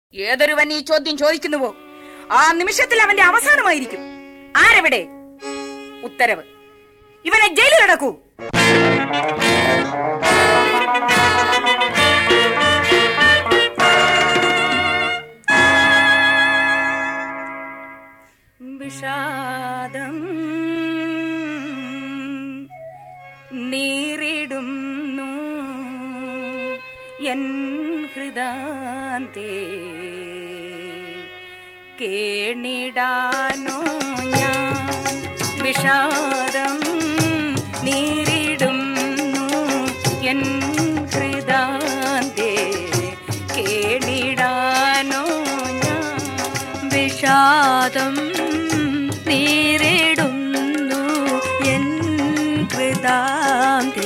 ഏതൊരുവൻ ഈ ചോദ്യം ചോദിക്കുന്നുവോ ആ നിമിഷത്തിൽ അവന്റെ അവസാനമായിരിക്കും ആരെവിടെ ഉത്തരവ് ഇവനെ ജയിലിൽ അടക്കൂ വിഷാദം നീറിടുന്നു എൻ ഹൃദാന്തേ കേണിടാനോ ഞാൻ വിഷാദം നീറിടുന്നു എൻ ഹൃദാന്തേ കേണിടാനോ ഞാൻ വിഷാദം നേരിടുന്നു എൻ കൃതാന്തി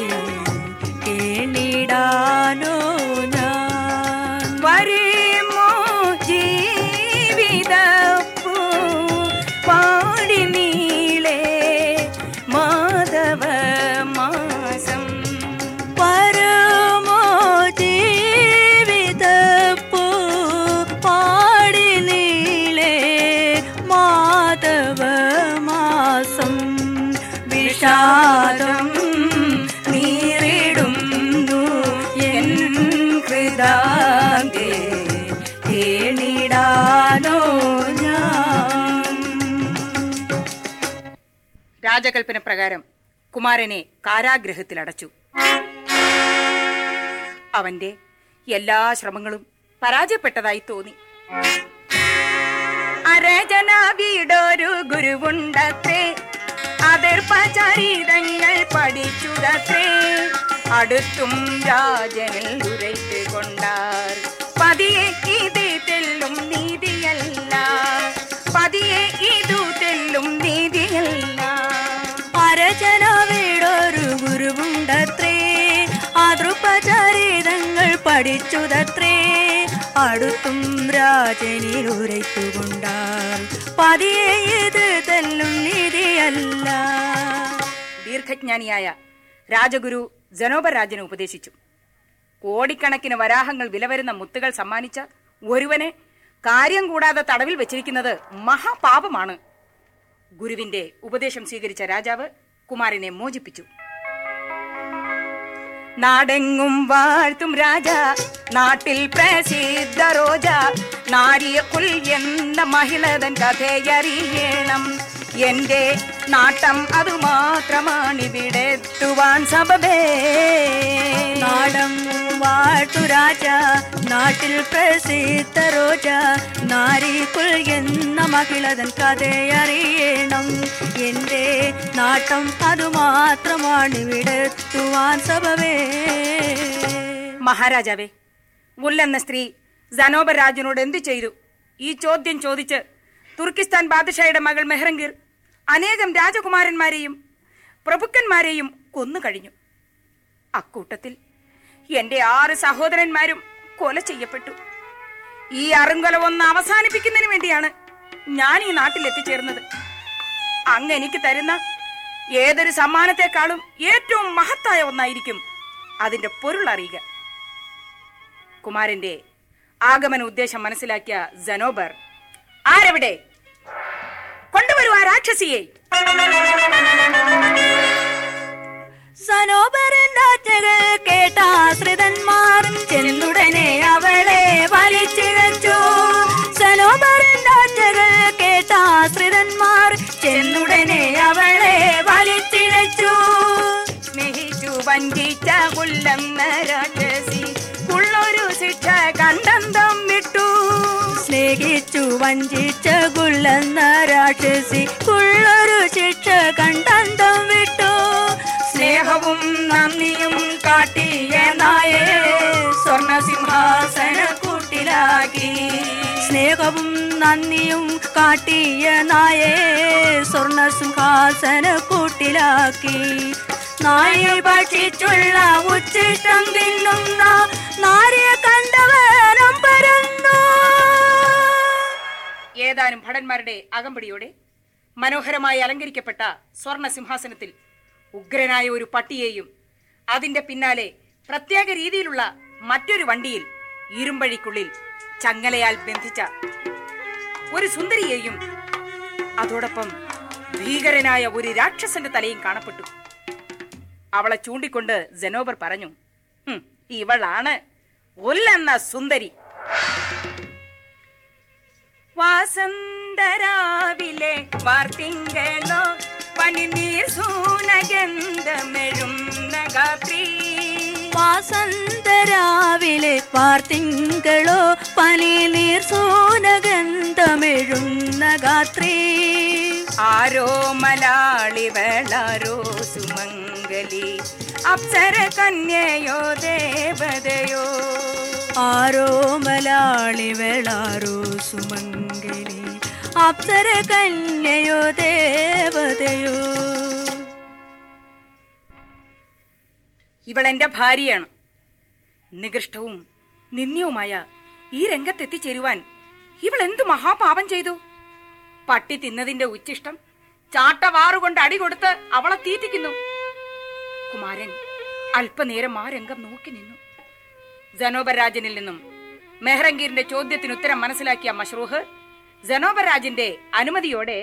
കേണിടാനോ ഞാൻ വരുമോ ജീവിതപ്പൂ പാടി നീളെ മാധവ മാസം പരമോ ജീവിതപ്പൂ പാടി നീളെ മാധവ മാസം വിഷാദം നീറിടുന്നു എൻ ഹൃദാന്തേ കേണിടാനോ ഞാൻ രാജകൽപ്പന പ്രകാരം കുമാരനെ കാരാഗ്രഹത്തിൽ അടച്ചു അവന്റെ എല്ലാ ശ്രമങ്ങളും പരാജയപ്പെട്ടതായി തോന്നി അരജന വീടൊരു ഗുരുവുണ്ടത്രേ അതിർപ്പചരിതങ്ങൾ പഠിച്ചുടത്രേ അടുത്തും രാജനിൽ ഉരയ്ത്ത് കൊണ്ടാർ പതിയെ ഇത് തെല്ലും നീതിയല്ല പതിയെ ഇതു തെല്ലും നീതിയല്ല അരചന വീടൊരു ഗുരുവുണ്ടത്രേ അതൃപചരിതങ്ങൾ പഠിച്ചുതത്രേ അടുത്തും രാജനിൽ ഉരയ്ത്തുകൊണ്ടാൽ പതിയെ ഇത് തെല്ലും നീതിയല്ല ദീർഘജ്ഞാനിയായ രാജഗുരു ജനോപരാജന് ഉപദേശിച്ചു കോടിക്കണക്കിന് വരാഹങ്ങൾ വിലവരുന്ന മുത്തുകൾ സമ്മാനിച്ച ഒരുവനെ കാര്യം കൂടാതെ തടവിൽ വെച്ചിരിക്കുന്നത് മഹാപാപമാണ് ഗുരുവിന്റെ ഉപദേശം സ്വീകരിച്ച രാജാവ് കുമാരനെ മോചിപ്പിച്ചു നാടെങ്ങും വാഴ്ത്തും രാജ നാട്ടിൽ പ്രസിദ്ധ റോജ നാരിയക്കുൽ എന്ന മഹിളതൻ കഥയറിയണം എന്റെ നാട്ടം അത് മാത്രമാണിവിടെ എത്തുവാൻ സബബേ നാടം വാട്ടുരാജ നാട്ടിൽ പ്രസിദ്ധ രോജ നാരിക്കുൾ എന്ന മഹിളതൻ കഥയറിയണം എന്റെ നാട്ടം അത് മാത്രമാണ് ഇവിടെത്തുവാൻ സഭവേ മഹാരാജാവേ മുല്ലെന്ന സ്ത്രീ ജനോബർ രാജനോട് എന്തു ചെയ്തു ഈ ചോദ്യം ചോദിച്ച് തുർക്കിസ്ഥാൻ ബാദഷായുടെ മകൾ മെഹ്റംഗീർ അനേകം രാജകുമാരന്മാരെയും പ്രഭുക്കന്മാരെയും കൊന്നു കഴിഞ്ഞു അക്കൂട്ടത്തിൽ എന്റെ ആറ് സഹോദരന്മാരും കൊല ചെയ്യപ്പെട്ടു ഈ അറുങ്കൊല ഒന്ന് അവസാനിപ്പിക്കുന്നതിന് വേണ്ടിയാണ് ഞാൻ ഈ നാട്ടിൽ എത്തിച്ചേർന്നത് അങ്ങ് എനിക്ക് തരുന്ന ഏതൊരു സമ്മാനത്തെക്കാളും ഏറ്റവും മഹത്തായ ഒന്നായിരിക്കും അതിന്റെ പൊരുൾ അറിയുക കുമാരന്റെ ആഗമന ഉദ്ദേശം മനസ്സിലാക്കിയ ജനോബർ ആരെവിടെ കൊണ്ടുവരൂ ആ രാക്ഷസിയെ സനോപരനാറ്റകൾ കേട്ടാശ്രിതന്മാർ ചെന്നുടനെ അവളെ വലിച്ചിഴച്ചു സനോപരനാറ്റകൾ കേട്ടാശ്രിതന്മാർ ചെന്നുടനെ അവളെ വലിച്ചിഴച്ചു സ്നേഹിച്ചു വഞ്ചിച്ച കൊല്ലെന്ന രാക്ഷസി ഉള്ളൊരു ശിക്ഷ കണ്ടന്തം വിട്ടു സ്നേഹിച്ചു വഞ്ചിച്ച കുള്ളെന്ന രാക്ഷസി കുള്ളൊരു ശിക്ഷ കണ്ടന്തം വിട്ടു സ്നേഹവും നന്ദിയും കാട്ടിയ നായേ സ്വർണ സിംഹാസന കൂട്ടിലാക്കി സ്നേഹവും നന്ദിയും കാട്ടിയ നായേ സ്വർണ സിംഹാസന കൂട്ടിലാക്കി നായെ ഭക്ഷിച്ചുള്ള ഉച്ചിഷ്ടം തിന്നുന്ന നാരിയെ കണ്ടവനം പരന്നു ഏതാനും ഭടന്മാരുടെ അകമ്പടിയോടെ മനോഹരമായി അലങ്കരിക്കപ്പെട്ട സ്വർണ സിംഹാസനത്തിൽ ഉഗ്രനായ ഒരു പട്ടിയെയും അതിന്റെ പിന്നാലെ പ്രത്യേക രീതിയിലുള്ള മറ്റൊരു വണ്ടിയിൽ ഇരുമ്പഴിക്കുള്ളിൽ ചങ്ങലയാൽ ബന്ധിച്ച ഒരു സുന്ദരിയെയും അതോടൊപ്പം ഭീകരനായ ഒരു രാക്ഷസന്റെ തലയും കാണപ്പെട്ടു അവളെ ചൂണ്ടിക്കൊണ്ട് ജനോബർ പറഞ്ഞു "ഹും, ഇവളാണ് ഒല്ലെന്ന സുന്ദരി വാസന്തരാവിലെ വാർത്തിങ്കളോ പനിനീർ സൂനഗന്ധമെഴുന്ന ഗാത്രി വാസന്തരാവിലെ വാർത്തിങ്കളോ പനി നീർ സൂനഗന്ധമെഴുന്ന ഗാത്രി ആരോ മലാളി വേളാരോ സുമംഗലി അപ്സര കന്യയോ ദേവതയോ ആരോ മലാളി വേളാരോ സുമംഗലി അപ്സര കന്യയോ ദേവതയോ ഇവൾ എന്റെ ഭാര്യയാണ് നികൃഷ്ടവും നിന്ദ്യവുമായ ഈ രംഗത്തെത്തിച്ചേരുവാൻ ഇവൾ എന്തു മഹാപാപം ചെയ്തു പട്ടി തിന്നതിന്റെ ഉച്ചിഷ്ടം ചാട്ടവാറുകൊണ്ട് അടി കൊടുത്ത് അവളെ തീറ്റിക്കുന്നു കുമാരൻ അല്പനേരം ആ രംഗം നോക്കി നിന്നു ജനോബരാജനിൽ നിന്നും മെഹ്റങ്കീറിന്റെ ചോദ്യത്തിന് ഉത്തരം മനസ്സിലാക്കിയ മഷ്റൂഹ് ജനോബരാജിന്റെ അനുമതിയോടെ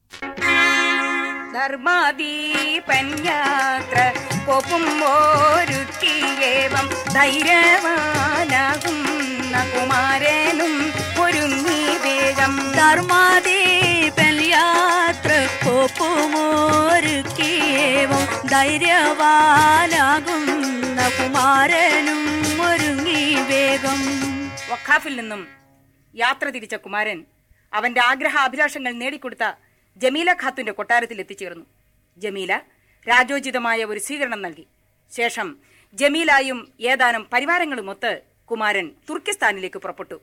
ധർമാദീപൻ യാത്ര കൊപ്പും ഒരുക്കിയേവം ധൈര്യവാനാകുന്ന കുമാരനും ഒരുങ്ങി വേഗം ധർമാദീപൻ യാത്ര കോപ്പുമോരുക്കിയേവും ധൈര്യവാനാകുന്ന കുമാരനും ഒരുങ്ങി വേഗം വഖാഫിൽ നിന്നും യാത്ര തിരിച്ച കുമാരൻ അവന്റെ ആഗ്രഹ അഭിലാഷങ്ങൾ നേടിക്കൊടുത്ത ജമീല ഖാത്തുന്റെ കൊട്ടാരത്തിൽ എത്തിച്ചേർന്നു ജമീല രാജോചിതമായ ഒരു സ്വീകരണം നൽകി ശേഷം ജമീലായും ഏതാനും പരിവാരങ്ങളുമൊത്ത് കുമാരൻ തുർക്കിസ്ഥാനിലേക്ക് പുറപ്പെട്ടു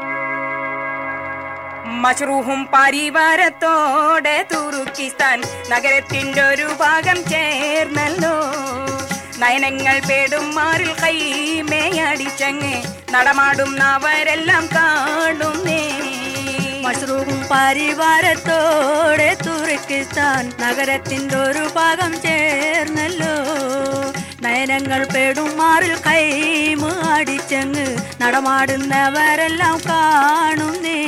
മഷ്റൂഹും പരിവാരത്തോടെ തുർക്കിസ്ഥാൻ നഗരത്തിന്റെ ഒരു ഭാഗം ചേർന്നല്ലോ നയനങ്ങൾ പേടും മാറിൽ കൈമേയടിച്ചങ്ങ് നടമാടുന്നവരെല്ലാം കാണുന്നേ മഷ്റൂം പരിവാരത്തോടെ തുർക്കിസ്ഥാൻ നഗരത്തിന്റെ ഒരു ഭാഗം ചേർന്നല്ലോ നയനങ്ങൾ പെടുമാറിൽ കൈമ അടിച്ചങ്ങ് നടമാടുന്നവരെല്ലാം കാണുന്നേ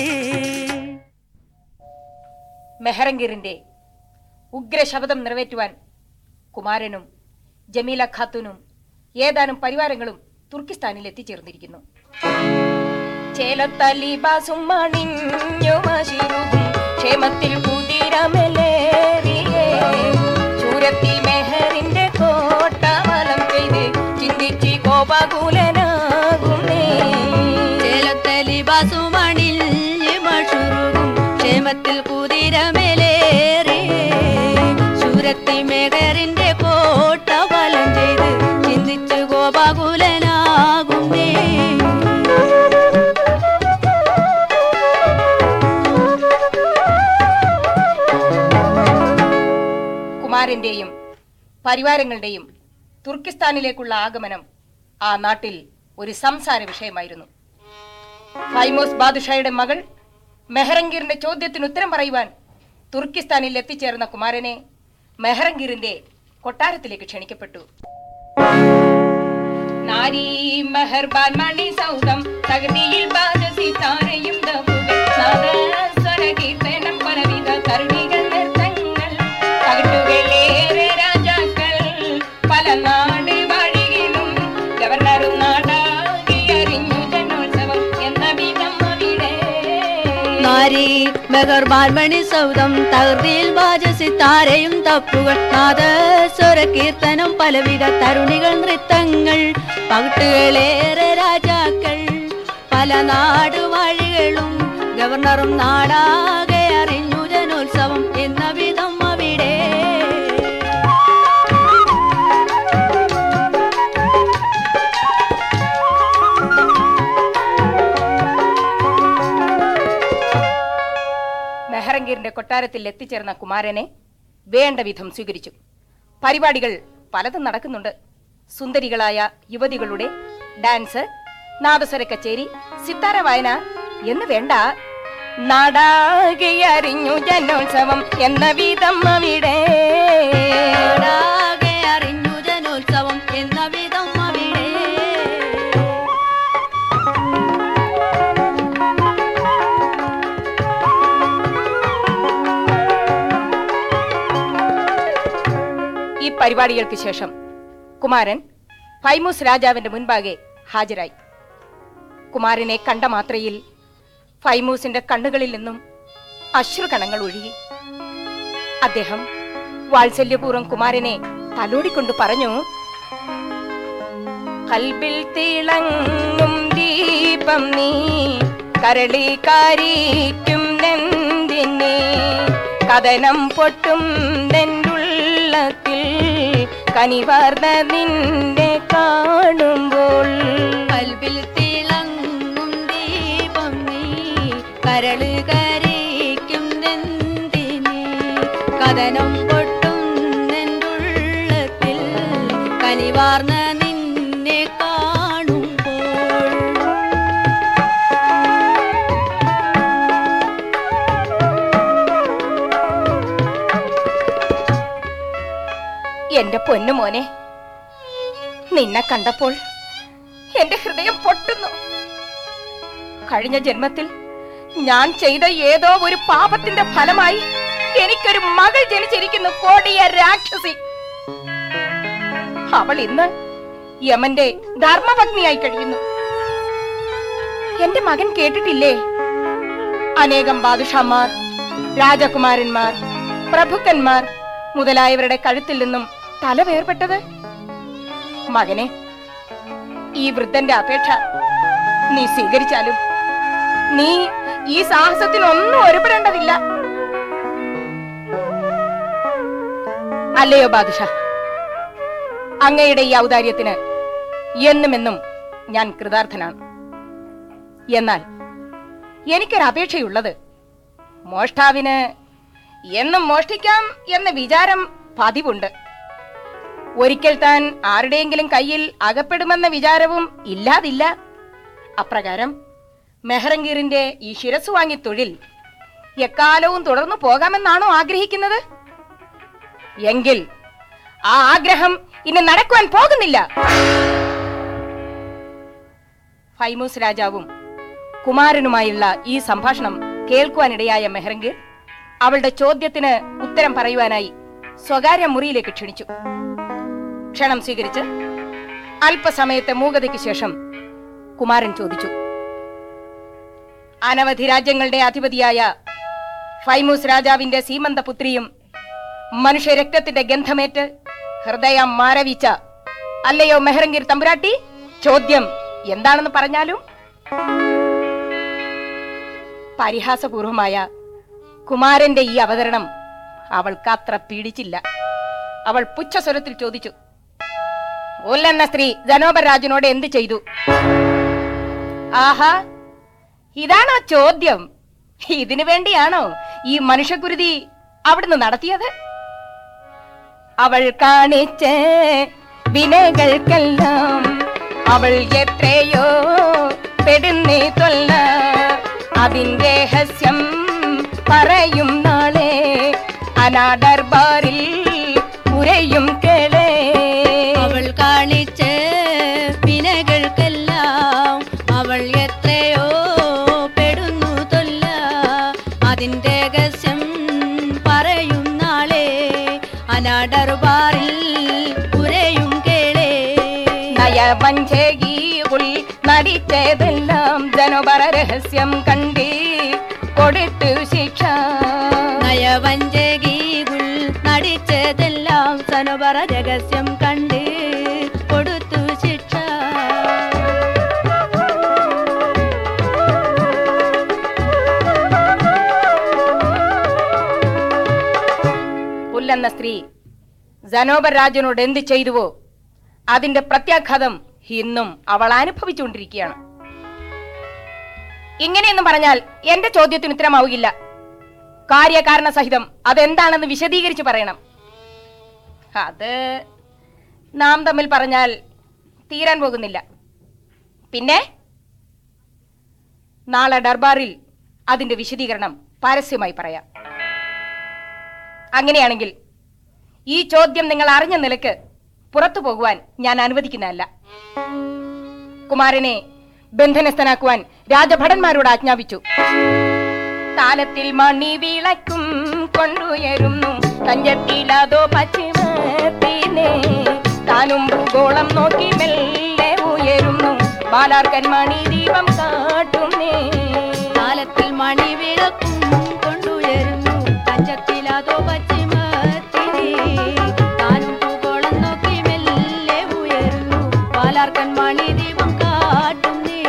മെഹറങ്കീറിന്റെ ഉഗ്രശബ്ദം നിറവേറ്റുവാൻ കുമാരനും ജമീല ഖാത്തൂനും ഏതാനും പരിവാരങ്ങളും തുർക്കിസ്ഥാനിൽ എത്തിച്ചേർന്നിരിക്കുന്നു ചേലത്തലിബാസും മണിഞ്ഞുമശിരുകും ക്ഷേമത്തിൽ കുതിരമലേറിയേ ചൂരത്തിൽ മെഹറിന്റെ കോട്ട വലം ചെയ്ത് ചിന്തിച്ച് കോപാകുലനാകുന്നേ ചേലത്തലിബാസുമണിൽ മഷുറുകും ക്ഷേമത്തിൽ കുതിരമേലേറി ശൂരത്തി മേഘറിന്റെ കോട്ട ബലം ചെയ്ത് ചിന്തിച്ചു ഗോപാകുലനാകുന്നേ കുമാരന്റെയും പരിവാരങ്ങളുടെയും തുർക്കിസ്ഥാനിലേക്കുള്ള ആഗമനം ആ നാട്ടിൽ ഒരു സംസാര വിഷയമായിരുന്നു ഫൈമോസ് ബാദുഷായുടെ മകൾ മെഹറങ്കീറിന്റെ ചോദ്യത്തിന് ഉത്തരം പറയുവാൻ തുർക്കിസ്ഥാനിൽ എത്തിച്ചേർന്ന കുമാരനെ മെഹറങ്കീറിന്റെ കൊട്ടാരത്തിലേക്ക് ക്ഷണിക്കപ്പെട്ടു നാരീ മെഹർബാൻ മണി സൗദം തകതിയിൽ ബാധസിതാരയും സ്വര കീർത്തനം പലവിധ കരുണികൾ നൃത്തങ്ങൾ പകട്ടുകളേറെ രാജാക്കൾ പല നാട് വഴിയിലും ഗവർണറും നാടാകി അറിഞ്ഞു ജനോത്സവം എന്ന വിധം അവിടെ നാരി ബഗർബാൻമണി സൗദം തകർത്തിയിൽ വാചസിത്താരയും തപ്പുകൾ നാദസ്വര കീർത്തനം പലവിധ തരുണികൾ നൃത്തങ്ങൾ പകിട്ടുകളേറെ രാജാക്കൾ പല നാടുവഴികളും ഗവർണറും നാടാകെ അറിഞ്ഞു ജനോത്സവം എന്ന വിധം അവിടെ മെഹറങ്കീറിന്റെ കൊട്ടാരത്തിൽ എത്തിച്ചേർന്ന കുമാരനെ വേണ്ട വിധം സ്വീകരിച്ചു പരിപാടികൾ പലതും നടക്കുന്നുണ്ട് സുന്ദരികളായ യുവതികളുടെ ഡാൻസ് നാദസ്വര കച്ചേരി സിത്താര വായന എന്ന് വേണ്ട നാടാകെ അറിഞ്ഞു ജനോത്സവം എന്ന വിധം അവിടെ നാടാകെ അറിഞ്ഞു ജനോത്സവം എന്ന വിധം അവിടെ പരിപാടികൾക്ക് ശേഷം കുമാരൻ ഫൈമൂസ് രാജാവിന്റെ മുൻപാകെ ഹാജരായി കുമാരനെ കണ്ട മാത്രയിൽ ഫൈമൂസിന്റെ കണ്ണുകളിൽ നിന്നും അശ്രുകണങ്ങൾ ഒഴുകി അദ്ദേഹം വാത്സല്യപൂർവ്വം കുമാരനെ തലോടിക്കൊണ്ട് പറഞ്ഞു കൽബിൽ തിളങ്ങും ദീപം നീ കരളി കാരിക്കും നെന്തിനെ കഥനം പൊട്ടും നെന്റുള്ളത്തിൽ കനിവാർന്ന നിന്നെ കാണുമ്പോൾ കൽവിൽ തിളങ്ങും ദീപം നീ കരള് കരയ്ക്കും നെന്തിനെ കഥനം പൊട്ടും നെന്തുള്ളത്തിൽ കനിവാർന്ന നിന്നെ കാണുമ്പോൾ എന്റെ പൊന്നു മോനെ നിന്നെ കണ്ടപ്പോൾ എന്റെ ഹൃദയം പൊട്ടുന്നു കഴിഞ്ഞ ജന്മത്തിൽ ഞാൻ ചെയ്ത ഏതോ ഒരു പാപത്തിന്റെ ഫലമായി എനിക്കൊരു മകൾ ജനിച്ചിരിക്കുന്നു കോടിയ രാക്ഷസി അവൾ ഇന്ന് യമന്റെ ധർമ്മപത്നിയായി കഴിയുന്നു എന്റെ മകൻ കേട്ടിട്ടില്ലേ അനേകം ബാദുഷാമാർ രാജകുമാരന്മാർ പ്രഭുക്കന്മാർ മുതലായവരുടെ കഴുത്തിൽ നിന്നും തല വേർപെട്ടത് മകനെ ഈ വൃദ്ധന്റെ അപേക്ഷ നീ സ്വീകരിച്ചാലും നീ ഈ സാഹസത്തിനൊന്നും ഒരുപെടേണ്ടതില്ല അല്ലയോ ബാദുഷ അങ്ങയുടെ ഈ ഔദാര്യത്തിന് എന്നുമെന്നും ഞാൻ കൃതാർത്ഥനാണ് എന്നാൽ എനിക്കൊരു അപേക്ഷയുള്ളത് മോഷ്ടാവിന് എന്നും മോഷ്ടിക്കാം എന്ന വിചാരം പതിവുണ്ട് ഒരിക്കൽ താൻ ആരുടെയെങ്കിലും കയ്യിൽ അകപ്പെടുമെന്ന വിചാരവും ഇല്ലാതില്ല അപ്രകാരം മെഹറങ്കീറിന്റെ ഈ ശിരസ് വാങ്ങി തൊഴിൽ എക്കാലവും തുടർന്നു പോകാമെന്നാണോ ആഗ്രഹിക്കുന്നത് എങ്കിൽ ആ ആഗ്രഹം ഇനി നടക്കുവാൻ പോകുന്നില്ല ഫൈമൂസ് രാജാവും കുമാരനുമായുള്ള ഈ സംഭാഷണം കേൾക്കുവാനിടയായ മെഹറങ്കീർ അവളുടെ ചോദ്യത്തിന് ഉത്തരം പറയുവാനായി സ്വകാര്യ മുറിയിലേക്ക് ക്ഷണിച്ചു ക്ഷണം സ്വീകരിച്ച് അല്പസമയത്തെ മൂകതയ്ക്ക് ശേഷം കുമാരൻ ചോദിച്ചു അനവധി രാജ്യങ്ങളുടെ അധിപതിയായ ഫൈമൂസ് രാജാവിന്റെ സീമന്ത പുത്രിയും മനുഷ്യരക്തത്തിന്റെ ഗന്ധമേറ്റ് ഹൃദയം മാരവിച്ച അല്ലയോ മെഹറങ്കീർ തമ്പുരാട്ടി ചോദ്യം എന്താണെന്ന് പറഞ്ഞാലും പരിഹാസപൂർവമായ കുമാരന്റെ ഈ അവതരണം അവൾക്ക് അത്ര പീഡിച്ചില്ല അവൾ പുച്ഛസ്വരത്തിൽ ചോദിച്ചു ഒല്ലെന്ന സ്ത്രീ ജനോപരാജനോട് എന്ത് ചെയ്തു ആഹാ ഇതാണോ ചോദ്യം ഇതിനു വേണ്ടിയാണോ ഈ മനുഷ്യകുരുതി അവിടുന്ന് നടത്തിയത് അവൾ കാണിച്ച വിനകൾക്കെല്ലാം അവൾ എത്രയോ പെടുന്നേ തൊല്ല അതിന്റെ രഹസ്യം പറയും നാളെ അനാദർബാറിൽ ഉരയും കേളേ അവൾ കാണിച്ച പിനകൾക്കെല്ലാം അവൾ എത്രയോ പെടുന്നു തൊല്ല അതിന്റെ രഹസ്യം പറയും നാളെ അനാടർബാറിൽ ഉരയും കേളേ നയവഞ്ചകിയുൾ നടിച്ചതെല്ലാം ജനപര രഹസ്യം കണ്ടി കൊടുത്തു ശിക്ഷ നയവഞ്ചകികൾ നടിച്ചതെല്ലാം സനുപറ രഹസ്യം കണ്ട് കൊടുത്തു ശിക്ഷ പുല്ലെന്ന സ്ത്രീ ജനോബർ രാജനോട് എന്ത് ചെയ്തുവോ അതിന്റെ പ്രത്യാഘാതം ഇന്നും അവൾ അനുഭവിച്ചുകൊണ്ടിരിക്കുകയാണ് ഇങ്ങനെയെന്ന് പറഞ്ഞാൽ എന്റെ ചോദ്യത്തിന് ഉത്തരമാവുകയില്ല കാര്യകാരണ സഹിതം അതെന്താണെന്ന് വിശദീകരിച്ച് പറയണം അത് നാം തമ്മിൽ പറഞ്ഞാൽ തീരാൻ പോകുന്നില്ല പിന്നെ നാളെ ദർബാറിൽ അതിന്റെ വിശദീകരണം പരസ്യമായി പറയാം അങ്ങനെയാണെങ്കിൽ ഈ ചോദ്യം നിങ്ങൾ അറിഞ്ഞ നിലക്ക് പുറത്തു പോകുവാൻ ഞാൻ അനുവദിക്കുന്നതല്ല കുമാരനെ ബന്ധനസ്ഥനാക്കുവാൻ രാജഭടന്മാരോട് ആജ്ഞാപിച്ചു താലത്തിൽ മണി വിളക്കും കൊണ്ടുയരുന്നു തഞ്ചത്തിലതോ പശ്ചിമ തീര വീണേ താനും ഭൂഗോളം നോക്കി മെല്ലെ ഉയരുന്നു ബാലാർക്കൻ മണി ദീപം കാട്ടുന്നേ കാലത്തിൽ മണിവിളക്കും കൊണ്ടുയരുന്നു പഞ്ചത്തിലതോ പശ്ചിമത്തിരി താനും ഭൂഗോളം നോക്കി മെല്ലെ ഉയരുന്നു പാലാർക്കൻ മണി ദീപം കാട്ടുന്നേ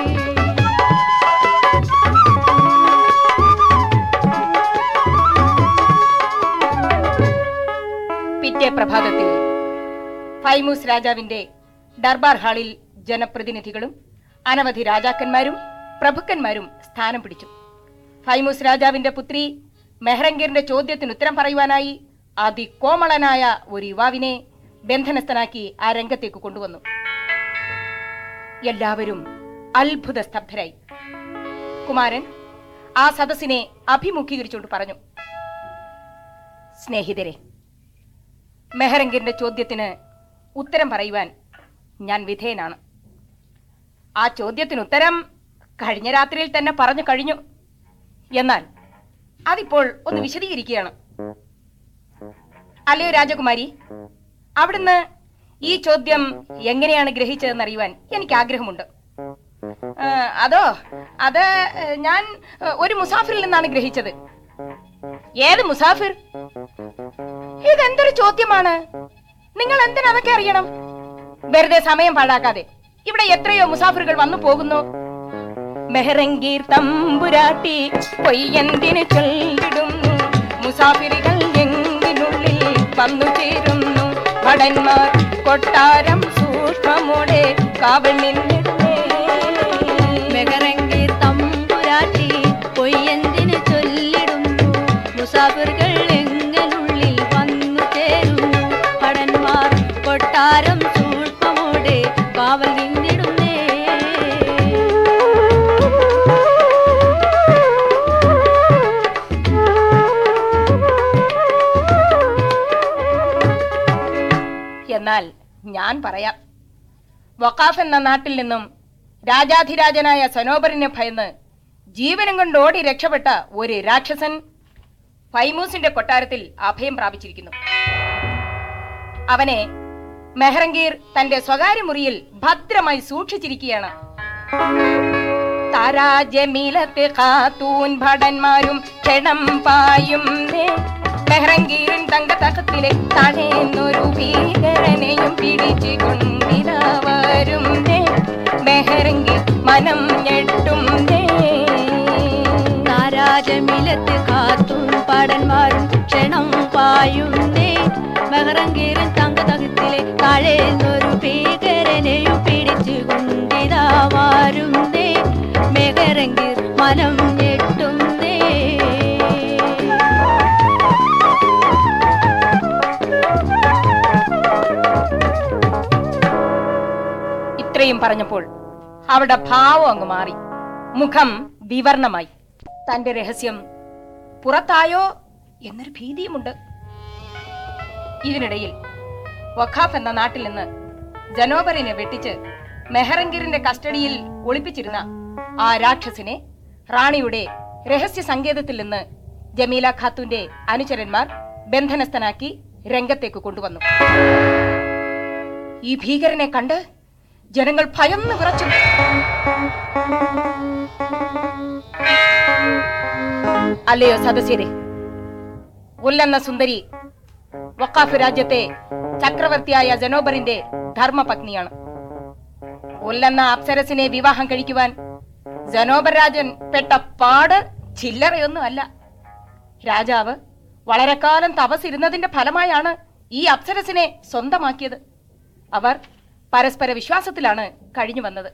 പിറ്റേ പ്രഭാതത്തിൽ ഫൈമൂസ് രാജാവിന്റെ ദർബാർ ഹാളിൽ ജനപ്രതിനിധികളും അനവധി രാജാക്കന്മാരും പ്രഭുക്കന്മാരും സ്ഥാനം പിടിച്ചു ഫൈമൂസ് രാജാവിന്റെ പുത്രി മെഹ്റങ്കീറിന്റെ ചോദ്യത്തിന് ഉത്തരം പറയുവാനായി അതികോമളനായ ഒരു യുവാവിനെ ബന്ധനസ്ഥനാക്കി ആ രംഗത്തേക്ക് കൊണ്ടുവന്നു എല്ലാവരും അത്ഭുത സ്തബ്ധരായി കുമാരൻ ആ സദസ്സിനെ അഭിമുഖീകരിച്ചുകൊണ്ട് പറഞ്ഞു സ്നേഹിതരെ മെഹറങ്കിന്റെ ചോദ്യത്തിന് ഉത്തരം പറയുവാൻ ഞാൻ വിധേയനാണ് ആ ചോദ്യത്തിന് ഉത്തരം കഴിഞ്ഞ രാത്രിയിൽ തന്നെ പറഞ്ഞു കഴിഞ്ഞു എന്നാൽ അതിപ്പോൾ ഒന്ന് വിശദീകരിക്കുകയാണ് അല്ലയോ രാജകുമാരി അവിടുന്ന് ഈ ചോദ്യം എങ്ങനെയാണ് ഗ്രഹിച്ചതെന്ന് അറിയുവാൻ എനിക്ക് ആഗ്രഹമുണ്ട് ആ, അതോ അത് ഏ, ഞാൻ ഏ, ഒരു മുസാഫിറിൽ നിന്നാണ് ഗ്രഹിച്ചത് ഏത് മുസാഫിർ ഇതെന്തൊരു ചോദ്യമാണ് നിങ്ങൾ എന്തിനാ അതൊക്കെ അറിയണം വെറുതെ സമയം പാഴാക്കാതെ ഇവിടെ എത്രയോ മുസാഫിറുകൾ വന്നു പോകുന്നു മെഹറങ്കീർ തമ്പുരാട്ടി പൊയ്യെന്തിന് ചൊല്ലിടുന്നു മുസാഫിറുകൾ എങ്കിനുള്ളിൽ വന്നു ചേരുന്നു ഭടന്മാർ കൊട്ടാരം സൂക്ഷ്മമോടെ കാവൽ നിന്നിടുന്നേ മെഹറങ്കി തമ്പുരാട്ടി പൊയ്യെന്തിന് ചൊല്ലിടുന്നു മുസാഫിറുകൾ എങ്ങനുള്ളിൽ വന്നു ചേരുന്നു ഭടന്മാർ കൊട്ടാരം സൂക്ഷ്മമോടെ കാവൽ നിന്നിടുന്നേ എന്നാൽ ഞാൻ പറയാം വക്കാഫ് എന്ന നാട്ടിൽ നിന്നും രാജാധിരാജനായ സനോബറിനെ ഭയന്ന് ജീവനം കൊണ്ട് ഓടി രക്ഷപ്പെട്ട ഒരു രാക്ഷസൻ ഫൈമൂസിന്റെ കൊട്ടാരത്തിൽ അഭയം പ്രാപിച്ചിരിക്കുന്നു അവനെ മെഹ്റങ്കീർ തന്റെ സ്വകാര്യ മുറിയിൽ ഭദ്രമായി സൂക്ഷിച്ചിരിക്കുകയാണ് താരാജമീലത്തെ ഖാത്തൂൻ ഭടന്മാരും ക്ഷണം പായും മെഹ്റങ്കീറിൻ തങ്കത്തകത്തിലെ തടയുന്നൊരു ഭീകരനെയും പിടിച്ചു കൊണ്ടിരവരും മെഹ്റങ്കീർ മനം ഞെട്ടും താരാജമിലത്ത് കാത്തും പാടന്മാരും ക്ഷണം പായുന്നേ മെഹറങ്കീരൻ തങ്കതകത്തിലെ താഴേന്നൊരു ഭീകരനെയും പിടിച്ചു കൊണ്ടിതാ വാരുന്നേ മെഹറങ്കീർ മനം ഞെട്ടുന്നേ ഇത്രയും പറഞ്ഞപ്പോൾ അവിടെ ഭാവം അങ്ങ് മാറി മുഖം വിവർണമായി തന്റെ രഹസ്യം പുറത്തായോ എന്നൊരു ഭീതിയുമുണ്ട് ഇതിനിടയിൽ വഖാഫ് എന്ന നാട്ടിൽ നിന്ന് ജനോബറിനെ വെട്ടിച്ച് മെഹറങ്കിറിന്റെ കസ്റ്റഡിയിൽ ഒളിപ്പിച്ചിരുന്ന ആ രാക്ഷസിനെ റാണിയുടെ രഹസ്യ സങ്കേതത്തിൽ നിന്ന് ജമീല ഖാത്തുന്റെ അനുചരന്മാർ ബന്ധനസ്ഥനാക്കി രംഗത്തേക്ക് കൊണ്ടുവന്നു ഈ ഭീകരനെ കണ്ട് ജനങ്ങൾ ഭയന്ന് വിറച്ചു അല്ലയോ സദസ്യരെ ഉല്ലെന്ന സുന്ദരി വക്കാഫ് രാജ്യത്തെ ചക്രവർത്തിയായ ജനോബറിന്റെ ധർമ്മപത്നിയാണ് ഉല്ലെന്ന അപ്സരസിനെ വിവാഹം കഴിക്കുവാൻ ജനോബർ രാജൻ പെട്ട പാട് ചില്ലറയൊന്നും അല്ല രാജാവ് വളരെ കാലം തപസിരുന്നതിന്റെ ഫലമായാണ് ഈ അപ്സരസിനെ സ്വന്തമാക്കിയത് അവർ പരസ്പര വിശ്വാസത്തിലാണ് കഴിഞ്ഞു വന്നത്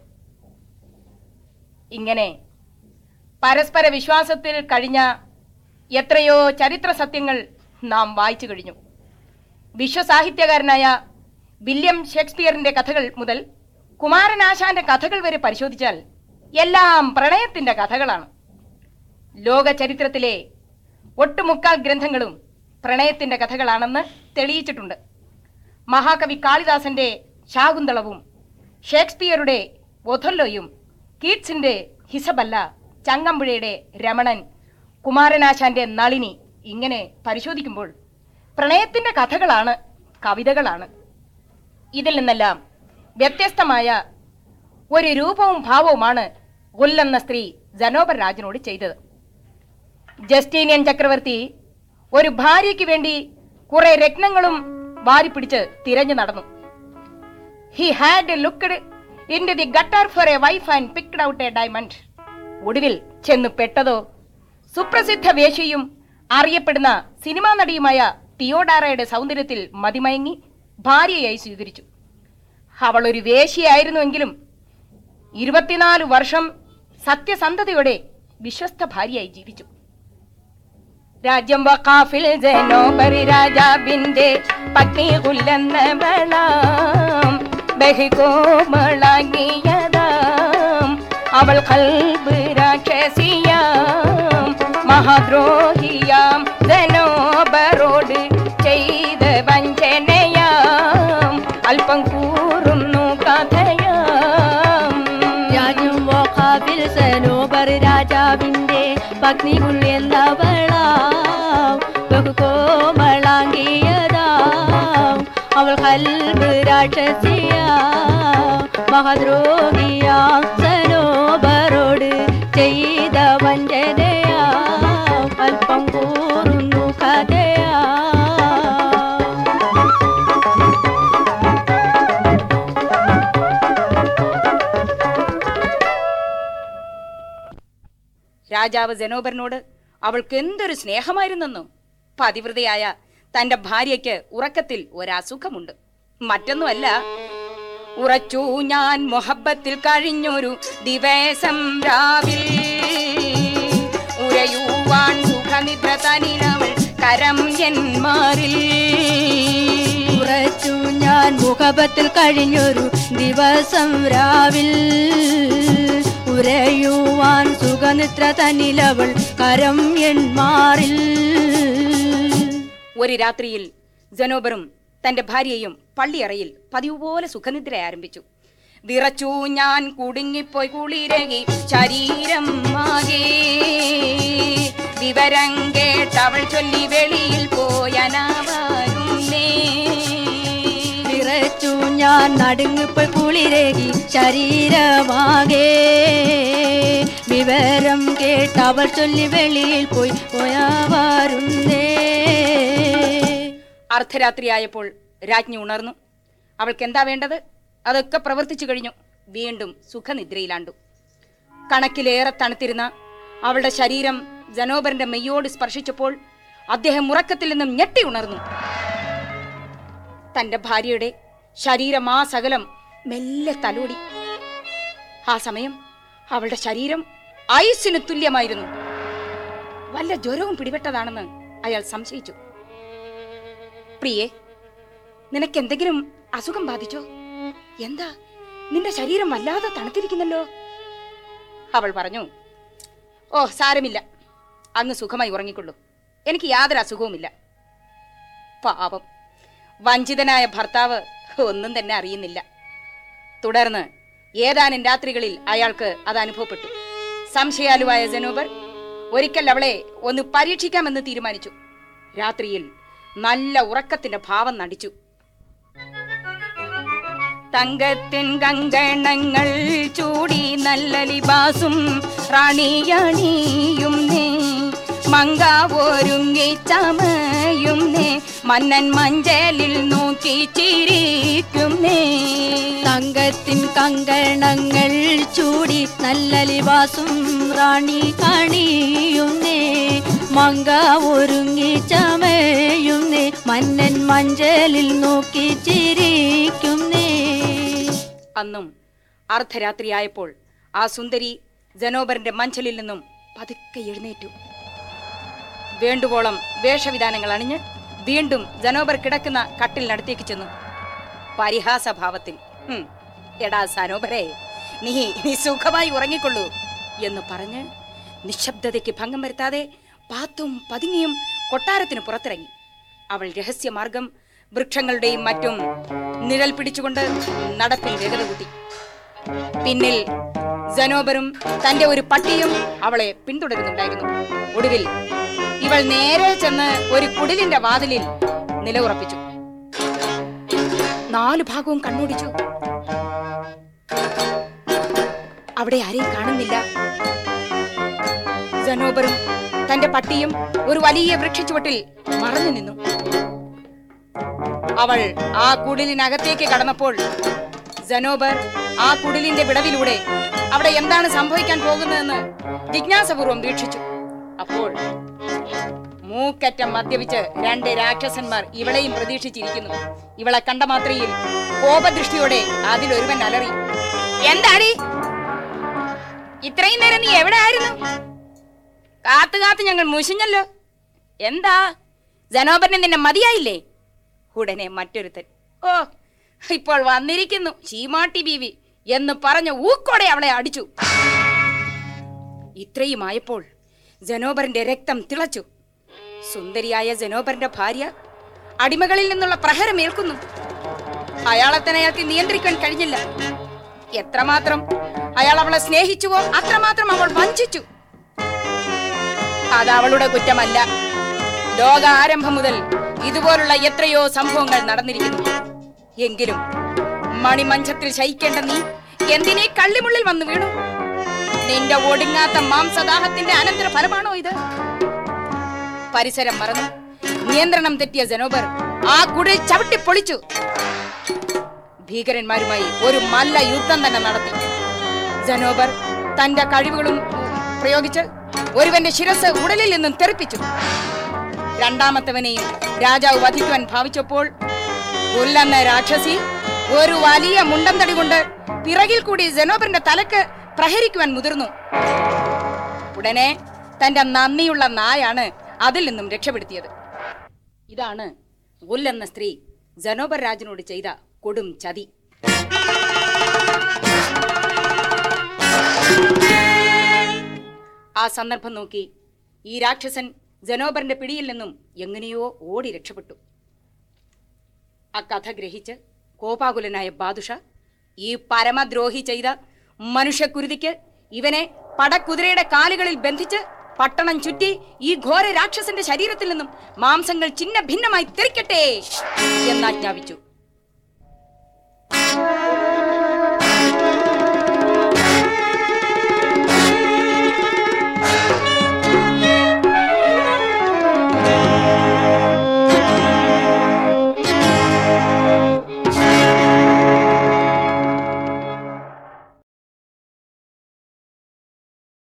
ഇങ്ങനെ പരസ്പര വിശ്വാസത്തിൽ കഴിഞ്ഞ എത്രയോ ചരിത്ര സത്യങ്ങൾ നാം വായിച്ചു കഴിഞ്ഞു വിശ്വസാഹിത്യകാരനായ വില്യം ഷേക്സ്പിയറിന്റെ കഥകൾ മുതൽ കുമാരനാശാന്റെ കഥകൾ വരെ പരിശോധിച്ചാൽ എല്ലാം പ്രണയത്തിന്റെ കഥകളാണ് ലോക ചരിത്രത്തിലെ ഒട്ടുമുക്കാൽ ഗ്രന്ഥങ്ങളും പ്രണയത്തിന്റെ കഥകളാണെന്ന് തെളിയിച്ചിട്ടുണ്ട് മഹാകവി കാളിദാസന്റെ ശാകുന്തളവും ഷേക്സ്പിയറുടെ ഒഥല്ലോയും കീറ്റ്സിന്റെ ഹിസബല്ല ചങ്ങമ്പുഴയുടെ രമണൻ കുമാരനാശാന്റെ നളിനി ഇങ്ങനെ പരിശോധിക്കുമ്പോൾ പ്രണയത്തിന്റെ കഥകളാണ് കവിതകളാണ് ഇതിൽ നിന്നെല്ലാം വ്യത്യസ്തമായ ഒരു രൂപവും ഭാവവുമാണ് ഗുൽ എന്ന സ്ത്രീ ജനോബർ രാജനോട് ചെയ്തത് ജസ്റ്റീനിയൻ ചക്രവർത്തി ഒരു ഭാര്യയ്ക്ക് വേണ്ടി കുറെ രത്നങ്ങളും വാരിപ്പിടിച്ച് തിരഞ്ഞു നടന്നു he had looked in the gutter for a wife and picked out a diamond ഒടുവിൽ ചെന്ന് പെട്ടതോ സുപ്രസിദ്ധ വേശിയും അറിയപ്പെടുന്ന സിനിമാ നടിയുമായ തിയോഡാറയുടെ സൗന്ദര്യത്തിൽ മതിമയങ്ങി ഭാര്യയായി സ്വീകരിച്ചു അവൾ ഒരു വേശിയായിരുന്നുവെങ്കിലും ഇരുപത്തിനാല് വർഷം സത്യസന്ധതയോടെ വിശ്വസ്ത ഭാര്യയായി ജീവിച്ചു രാജ്യം വഖാഫിൽ ജനോബറി രാജാവിന്റെ പത്നി കൊല്ലെന്ന വേളാം ബഹികോമളാങ്ങിയതാം അവൾ കൽബ് രാക്ഷസിയാം മഹാദ്രോഹിയാം ജനോബറോട് ചെയ്ത വഞ്ചനയാം അല്പം കൂറുന്നു കഥയാം രാജ്യം വോഖാബിൽ സനോബർ രാജാവിന്റെ പത്നി എന്നവളാം ബഹുകോമളാങ്കിയതാം അവൾ കൽബ് രാക്ഷസിയാ മഹദ്രോഹിയാ സനോബറോട് ചെയ്ത വഞ്ചനയാ അല്പം കൂറുന്നു കഥയാ രാജാവ് ജനോബറിനോട് അവൾക്ക് എന്തൊരു സ്നേഹമായിരുന്നെന്നോ പതിവ്രതയായ തന്റെ ഭാര്യയ്ക്ക് ഉറക്കത്തിൽ ഒരസുഖമുണ്ട് മറ്റൊന്നുമല്ല ഉറച്ചു ഞാൻ മൊഹബത്തിൽ കഴിഞ്ഞൊരു ദിവസം രാവിൽ ഉരയുവാൻ സുഖനിദ്ര തനിലവൾ കരം എന്മാരിൽ ഉറച്ചു ഞാൻ മുഖപത്തിൽ കഴിഞ്ഞൊരു ദിവസം രാവിൽ ഉരയുവാൻ സുഖനിദ്ര തന്നിലവൾ കരം എന്മാറിൽ ഒരു രാത്രിയിൽ ജനോബറും തന്റെ ഭാര്യയും പള്ളിയറയിൽ പതിവ് പോലെ സുഖനിദ്ര ആരംഭിച്ചു വിറച്ചു ഞാൻ കുടുങ്ങിപ്പോയി കുളിരകി ശരീരം ആകെ വിവരം കേട്ടവൾ ചൊല്ലി വെളിയിൽ പോയനാവാരുന്നേ വിറച്ചു ഞാൻ നടുങ്ങിപ്പോൾ കുളിരകി ശരീരമാകെ വിവരം കേട്ടവൾ ചൊല്ലി വെളിയിൽ പോയി പോയാവാരുന്നേ അർദ്ധരാത്രിയായപ്പോൾ രാജ്ഞി ഉണർന്നു അവൾക്ക് എന്താ വേണ്ടത് അതൊക്കെ പ്രവർത്തിച്ചു കഴിഞ്ഞു വീണ്ടും സുഖനിദ്രയിലാണ്ടു കണക്കിലേറെ തണുത്തിരുന്ന അവളുടെ ശരീരം ജനോബറിന്റെ മെയ്യോട് സ്പർശിച്ചപ്പോൾ അദ്ദേഹം ഉറക്കത്തിൽ നിന്നും ഞെട്ടി ഉണർന്നു തന്റെ ഭാര്യയുടെ ശരീരം ആ സകലം മെല്ലെ തലോടി ആ സമയം അവളുടെ ശരീരം ഐസിന് തുല്യമായിരുന്നു വല്ല ജ്വരവും പിടിപെട്ടതാണെന്ന് അയാൾ സംശയിച്ചു പ്രിയേ നിനക്ക് എന്തെങ്കിലും അസുഖം ബാധിച്ചോ എന്താ നിന്റെ ശരീരം വല്ലാതെ തണുത്തിരിക്കുന്നല്ലോ അവൾ പറഞ്ഞു ഓ സാരമില്ല അങ്ങ് സുഖമായി ഉറങ്ങിക്കൊള്ളൂ എനിക്ക് യാതൊരു അസുഖവുമില്ല പാപം വഞ്ചിതനായ ഭർത്താവ് ഒന്നും തന്നെ അറിയുന്നില്ല തുടർന്ന് ഏതാനും രാത്രികളിൽ അയാൾക്ക് അത് അനുഭവപ്പെട്ടു സംശയാലുവായ ജനൂബർ ഒരിക്കൽ അവളെ ഒന്ന് പരീക്ഷിക്കാമെന്ന് തീരുമാനിച്ചു രാത്രിയിൽ നല്ല ഉറക്കത്തിന്റെ ഭാവം നടിച്ചു തങ്കത്തിൻ കങ്കണങ്ങൾ ചൂടി നല്ല ലിബാസും റാണിയണിയും നേ മങ്ക ഒരുങ്ങി ചമയും നേ മന്നൻ മഞ്ചലിൽ നോക്കി ചിരിക്കും നേ തങ്കത്തിൻ കങ്കണങ്ങൾ ചൂടി നല്ല ലിവാസും റാണി കണിയുന്നേ മങ്ക ഒരുങ്ങി ചമയുന്നേ മന്നൻ മഞ്ചലിൽ നോക്കി ചിരിക്കുന്നേ അന്നും അർദ്ധരാത്രിയായപ്പോൾ ആ സുന്ദരി ജനോബറിന്റെ മഞ്ചലിൽ നിന്നും പതുക്കെ എഴുന്നേറ്റു വേണ്ടുവോളം വേഷവിധാനങ്ങൾ അണിഞ്ഞ് വീണ്ടും ജനോബർ കിടക്കുന്ന കട്ടിലിനടുത്തേക്ക് ചെന്നു പരിഹാസഭാവത്തിൽ "ഹും, എടാ സനോബരെ നീ നീ സുഖമായി ഉറങ്ങിക്കൊള്ളൂ എന്ന് പറഞ്ഞ് നിശബ്ദതയ്ക്ക് ഭംഗം വരുത്താതെ പാത്തും പതുങ്ങിയും കൊട്ടാരത്തിന് പുറത്തിറങ്ങി അവൾ രഹസ്യമാർഗം വൃക്ഷങ്ങളുടെയും മറ്റും നിഴൽ പിടിച്ചുകൊണ്ട് നടപ്പിൽ വേഗത കൂട്ടി പിന്നിൽ ജനോബറും തന്റെ ഒരു പട്ടിയും അവളെ പിന്തുടരുന്നുണ്ടായിരുന്നു ഒടുവിൽ ഇവൾ നേരെ ചെന്ന് ഒരു കുടിലിന്റെ വാതിലിൽ നിലയുറപ്പിച്ചു നാലു ഭാഗവും കണ്ണോടിച്ചു അവിടെ ആരെയും കാണുന്നില്ല ജനോബറും തന്റെ പട്ടിയും ഒരു വലിയ വൃക്ഷച്ചുവട്ടിൽ മറഞ്ഞു നിന്നു അവൾ ആ കുടിലിനകത്തേക്ക് കടന്നപ്പോൾ ജനോബർ ആ കുടിലിന്റെ വിടവിലൂടെ അവിടെ എന്താണ് സംഭവിക്കാൻ പോകുന്നതെന്ന് ജിജ്ഞാസപൂർവ്വം വീക്ഷിച്ചു അപ്പോൾ മൂക്കറ്റം മദ്യപിച്ച് രണ്ട് രാക്ഷസന്മാർ ഇവളെയും പ്രതീക്ഷിച്ചിരിക്കുന്നു ഇവളെ കണ്ട മാത്രയിൽ കോപദൃഷ്ടിയോടെ അതിലൊരുവൻ അലറി എന്താടി ഇത്രയും നേരം നീ എവിടെ ആയിരുന്നു കാത്തു കാത്ത് ഞങ്ങൾ മുഷിഞ്ഞല്ലോ എന്താ ജനോപരനെ നിന്നെ മതിയായില്ലേ ഉടനെ മറ്റൊരുത്തൻ ഓ ഇപ്പോൾ വന്നിരിക്കുന്നു ചീമാട്ടി ബീവി എന്ന് പറഞ്ഞ ഊക്കോടെ അവളെ അടിച്ചു ഇത്രയുമായപ്പോൾ ജനോബറിന്റെ രക്തം തിളച്ചു സുന്ദരിയായ ജനോബറിന്റെ ഭാര്യ അടിമകളിൽ നിന്നുള്ള പ്രഹരം ഏൽക്കുന്നു അയാളെ തന്നെ അയാൾക്ക് നിയന്ത്രിക്കാൻ കഴിഞ്ഞില്ല എത്രമാത്രം അയാൾ അവളെ സ്നേഹിച്ചുവോ അത്രമാത്രം അവൾ വഞ്ചിച്ചു അത് അവളുടെ കുറ്റമല്ല ലോകാരംഭം മുതൽ ഇതുപോലുള്ള എത്രയോ സംഭവങ്ങൾ നടന്നിരിക്കുന്നു എങ്കിലും മണിമഞ്ചത്തിൽ ശയിക്കേണ്ട നീ എന്തിനേ കള്ളിമുള്ളിൽ വന്നു വീണു നിന്റെ ഒടുങ്ങാത്ത മാംസദാഹത്തിന്റെ അനന്തര ഫലമാണോ ഇത് പരിസരം മറന്നു നിയന്ത്രണം തെറ്റിയ ജനോബർ ആ കുടിൽ ചവിട്ടി പൊളിച്ചു ഭീകരന്മാരുമായി ഒരു മല്ല യുദ്ധം തന്നെ നടത്തി ജനോബർ തന്റെ കഴിവുകളും പ്രയോഗിച്ച് ഒരുവന്റെ ശിരസ് ഉടലിൽ നിന്നും തെറിപ്പിച്ചു രണ്ടാമത്തവനെയും രാജാവ് വധിക്കുവാൻ ഭാവിച്ചപ്പോൾ ഉല്ലെന്ന രാക്ഷസി ഒരു വലിയ മുണ്ടം തടി കൊണ്ട് പിറകിൽ കൂടി ജനോബറിന്റെ തലക്ക് പ്രഹരിക്കുവാൻ മുതിർന്നു ഉടനെ തന്റെ നന്ദിയുള്ള നായാണ് അതിൽ നിന്നും രക്ഷപ്പെടുത്തിയത് ഇതാണ് ഉല്ലെന്ന സ്ത്രീ ജനോബർ രാജനോട് ചെയ്ത കൊടും ചതി ആ സന്ദർഭം നോക്കി ഈ രാക്ഷസൻ ജനോബറിന്റെ പിടിയിൽ നിന്നും എങ്ങനെയോ ഓടി രക്ഷപ്പെട്ടു ആ കഥ ഗ്രഹിച്ച് കോപാകുലനായ ബാദുഷ ഈ പരമദ്രോഹി ചെയ്ത മനുഷ്യക്കുരുതിക്ക് ഇവനെ പടക്കുതിരയുടെ കാലുകളിൽ ബന്ധിച്ച് പട്ടണം ചുറ്റി ഈ ഘോര രാക്ഷസന്റെ ശരീരത്തിൽ നിന്നും മാംസങ്ങൾ ചിന്ന ഭിന്നമായി തെറിക്കട്ടെ എന്നാജ്ഞാപിച്ചു